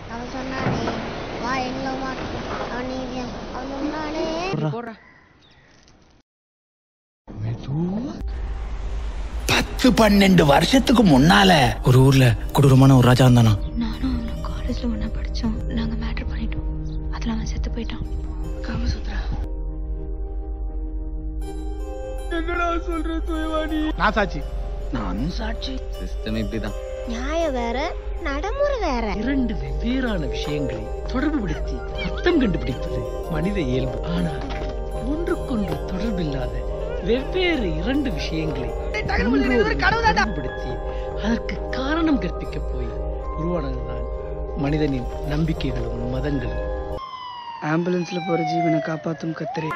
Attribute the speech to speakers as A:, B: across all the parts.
A: அவன் சொன்னானே வா எங்களை மாட்டு அவன் நீதி அவன் சொன்னானே
B: பத்து பன்னெண்டு வருஷத்துக்கு முன்னால
C: ஒரு ஊர்ல கொடூரமான ஒரு ராஜா இருந்தானா
D: நானும் அவனும் காலேஜ்ல ஒண்ணா படிச்சோம் நாங்க மேட்டர் பண்ணிட்டோம் அதுல அவன் செத்து போயிட்டான்
E: நான் சாட்சி
B: நானும் சாட்சி
F: சிஸ்டம் இப்படிதான்
A: நியாயம் வேற நடைமுறை வேற
G: இரண்டு வெவ்வேறான விஷயங்களை தொடர்புபடுத்தி அர்த்தம் கண்டுபிடிப்பது மனித இயல்பு ஆனால் ஒன்றுக்கொன்று தொடர்பில்லாத வெவ்வேறு இரண்டு விஷயங்களை ஒன்றோடு தொடர்புபடுத்தி அதற்கு காரணம் கற்பிக்க போய் உருவானதுதான் மனிதனின் நம்பிக்கைகளும் மதங்களும்
H: ஆம்புலன்ஸ்ல போற ஜீவனை காப்பாத்தும் கத்திரே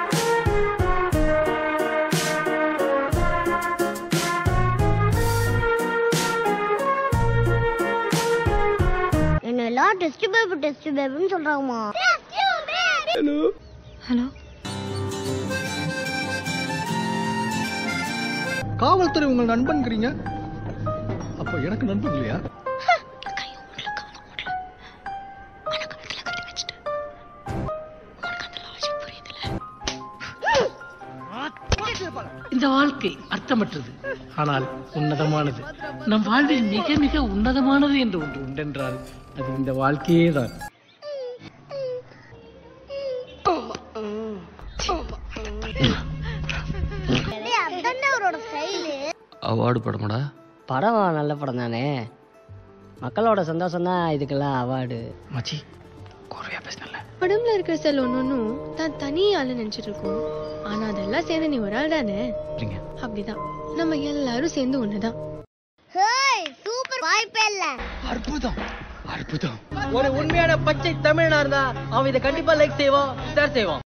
A: என்ன எல்லாம் டெஸ்ட் பேபி டெஸ்ட் பேபின்னு சொல்றாங்கம்மா
D: ஹலோ
E: காவல்துறை உங்கள் நண்பன்கிறீங்க அப்போ எனக்கு நண்பன் இல்லையா
D: கையும் உள்ள காலம் உள்ள ஆனா கழுத்துல கத்தி வச்சுட்டு உனக்கு அந்த லாஜிக் புரியுதுல்ல
G: இந்த வாழ்க்கை அர்த்தமற்றது ஆனால் உன்னதமானது நம் வாழ்வில் மிக மிக உன்னதமானது என்று ஒன்று உண்டென்றால் அது இந்த வாழ்க்கையே தான்
A: அதானே அவரோட ஸ்டைலு
F: அவார்டு படமாடா
I: படம் நல்ல படம் தானே மக்களோட சந்தோஷம் தான் இதுக்கெல்லாம் அவார்டு
C: மச்சி கோர்வையா பேசினல
J: உடம்புல இருக்கிற செல் ஒன்னொன்னும் தான் தனி ஆளு நினைச்சிட்டு இருக்கோம் ஆனா அதெல்லாம் சேர்ந்து நீ ஒரு ஆள் தானே அப்படிதான் நம்ம எல்லாரும் சேர்ந்து ஒண்ணுதான்
A: ஹேய் சூப்பர் வாய்ப்பே இல்ல
B: அற்புதம் அற்புதம்
I: ஒரு உண்மையான பச்சை தமிழனா இருந்தா அவன் இதை கண்டிப்பா லைக் செய்வான் ஷேர் செய்வான்